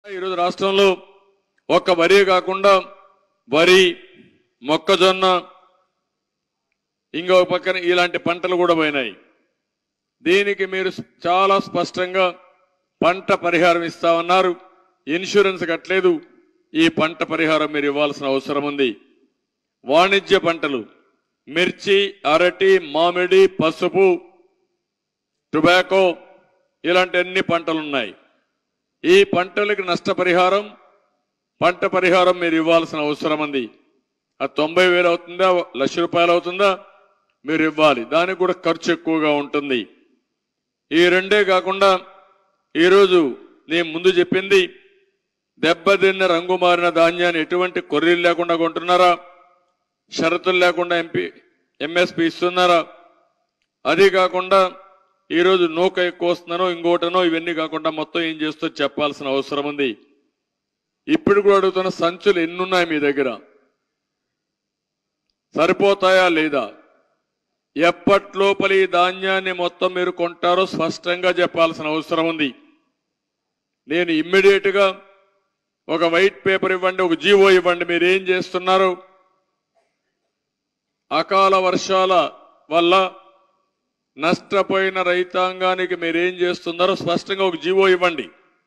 ఈరోజు రాష్ట్రంలో ఒక్క వరి కాకుండా వరి మొక్కజొన్న ఇంకో పక్కన ఇలాంటి పంటలు కూడా పోయినాయి దీనికి మీరు చాలా స్పష్టంగా పంట పరిహారం ఇస్తామన్నారు ఇన్సూరెన్స్ కట్టలేదు ఈ పంట పరిహారం మీరు ఇవ్వాల్సిన అవసరం ఉంది వాణిజ్య పంటలు మిర్చి అరటి మామిడి పసుపు టొబాకో ఇలాంటి అన్ని పంటలు ఉన్నాయి ఈ పంటలకు నష్టపరిహారం పంట పరిహారం మీరు ఇవ్వాల్సిన అవసరం ఉంది అది తొంభై వేలు అవుతుందా లక్ష రూపాయలు అవుతుందా మీరు ఇవ్వాలి దానికి కూడా ఖర్చు ఎక్కువగా ఉంటుంది ఈ రెండే కాకుండా ఈరోజు నేను ముందు చెప్పింది దెబ్బతిన్న రంగు మారిన ధాన్యాన్ని ఎటువంటి కొర్రీలు లేకుండా కొంటున్నారా షరతులు లేకుండా ఎంపీ ఎంఎస్పి ఇస్తున్నారా అది కాకుండా ఈరోజు నూక ఎక్కువ వస్తుందనో ఇంకోటనో ఇవన్నీ కాకుండా మొత్తం ఏం చేస్తో చెప్పాల్సిన అవసరం ఉంది ఇప్పుడు కూడా అడుగుతున్న సంచులు ఎన్నున్నాయి మీ దగ్గర సరిపోతాయా లేదా ఎప్పట్లోపలి ఈ ధాన్యాన్ని మొత్తం మీరు కొంటారో స్పష్టంగా చెప్పాల్సిన అవసరం ఉంది నేను ఇమ్మీడియట్ గా ఒక వైట్ పేపర్ ఇవ్వండి ఒక జీవో ఇవ్వండి మీరు ఏం చేస్తున్నారు అకాల వర్షాల వల్ల నష్టపోయిన రైతాంగానికి మీరేం చేస్తున్నారో స్పష్టంగా ఒక జీవో ఇవ్వండి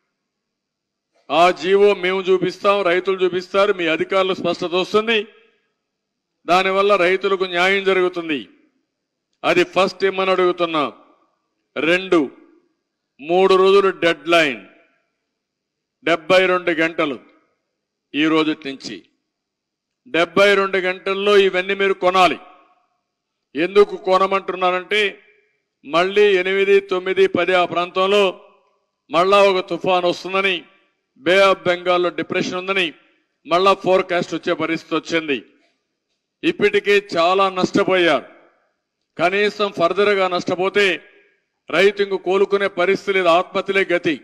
ఆ జీవో మేము చూపిస్తాం రైతులు చూపిస్తారు మీ అధికారులు స్పష్టత వస్తుంది దానివల్ల రైతులకు న్యాయం జరుగుతుంది అది ఫస్ట్ ఇమ్మని అడుగుతున్నా రెండు మూడు రోజులు డెడ్ లైన్ డెబ్బై రెండు గంటలు ఈ రోజు నుంచి డెబ్బై రెండు గంటల్లో ఇవన్నీ మీరు కొనాలి ఎందుకు కొనమంటున్నానంటే మళ్ళీ ఎనిమిది తొమ్మిది పది ఆ ప్రాంతంలో మళ్ళా ఒక తుఫాన్ వస్తుందని బే ఆఫ్ బెంగాల్లో డిప్రెషన్ ఉందని మళ్ళా ఫోర్కాస్ట్ వచ్చే పరిస్థితి వచ్చింది ఇప్పటికే చాలా నష్టపోయారు కనీసం ఫర్దర్ గా నష్టపోతే రైతు ఇంక కోలుకునే పరిస్థితి లేదు ఆత్మహత్యలే గతి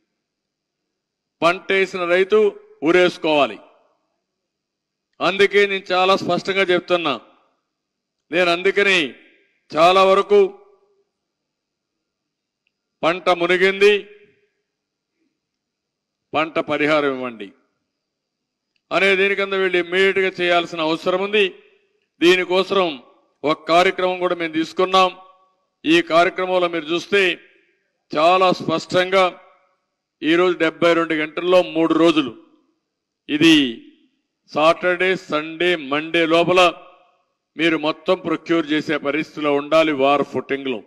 పంటేసిన రైతు ఊరేసుకోవాలి అందుకే నేను చాలా స్పష్టంగా చెప్తున్నా నేను అందుకని చాలా వరకు పంట మునిగింది పంట పరిహారం ఇవ్వండి అనే దీనికంద వీళ్ళు ఇమ్మీడియట్ గా చేయాల్సిన అవసరం ఉంది దీనికోసం ఒక కార్యక్రమం కూడా మేము తీసుకున్నాం ఈ కార్యక్రమంలో మీరు చూస్తే చాలా స్పష్టంగా ఈరోజు డెబ్బై రెండు గంటల్లో మూడు రోజులు ఇది సాటర్డే సండే మండే లోపల మీరు మొత్తం ప్రొక్యూర్ చేసే పరిస్థితిలో ఉండాలి వార్ ఫుటింగ్ లో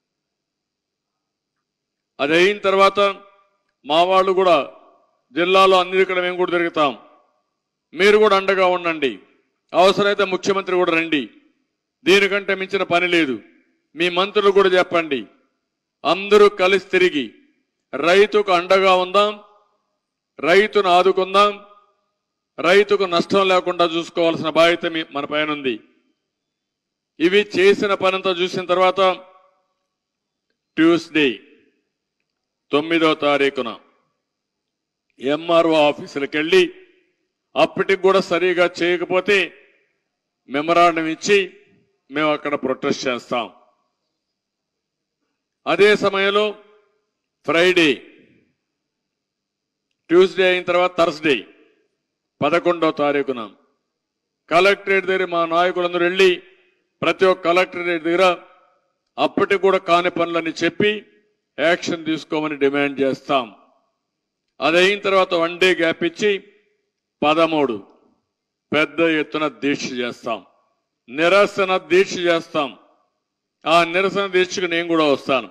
అది అయిన తర్వాత మా వాళ్ళు కూడా జిల్లాలో అన్ని ఇక్కడ మేము కూడా తిరుగుతాం మీరు కూడా అండగా ఉండండి అవసరమైతే ముఖ్యమంత్రి కూడా రండి దీనికంటే మించిన పని లేదు మీ మంత్రులు కూడా చెప్పండి అందరూ కలిసి తిరిగి రైతుకు అండగా ఉందాం రైతును ఆదుకుందాం రైతుకు నష్టం లేకుండా చూసుకోవాల్సిన బాధ్యత మీ- మన పైన ఉంది ఇవి చేసిన పనంతా చూసిన తర్వాత ట్యూస్డే తొమ్మిదో తారీఖున ఎంఆర్ఓ ఆఫీసులకు వెళ్ళి అప్పటికి కూడా సరిగా చేయకపోతే మెమరాండం ఇచ్చి మేము అక్కడ ప్రొటెస్ట్ చేస్తాం అదే సమయంలో ఫ్రైడే ట్యూస్డే అయిన తర్వాత థర్స్డే పదకొండో తారీఖున కలెక్టరేట్ దగ్గర మా నాయకులందరూ వెళ్ళి ప్రతి ఒక్క కలెక్టరేట్ దగ్గర అప్పటికి కూడా కాని పనులని చెప్పి యాక్షన్ తీసుకోమని డిమాండ్ చేస్తాం అది అయిన తర్వాత వన్ డే గ్యాప్ ఇచ్చి పదమూడు పెద్ద ఎత్తున దీక్ష చేస్తాం నిరసన దీక్ష చేస్తాం ఆ నిరసన దీక్షకు నేను కూడా వస్తాను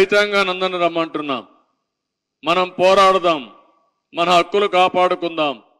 రైతాంగాన్ని అందరిని రమ్మంటున్నాం మనం పోరాడదాం మన హక్కులు కాపాడుకుందాం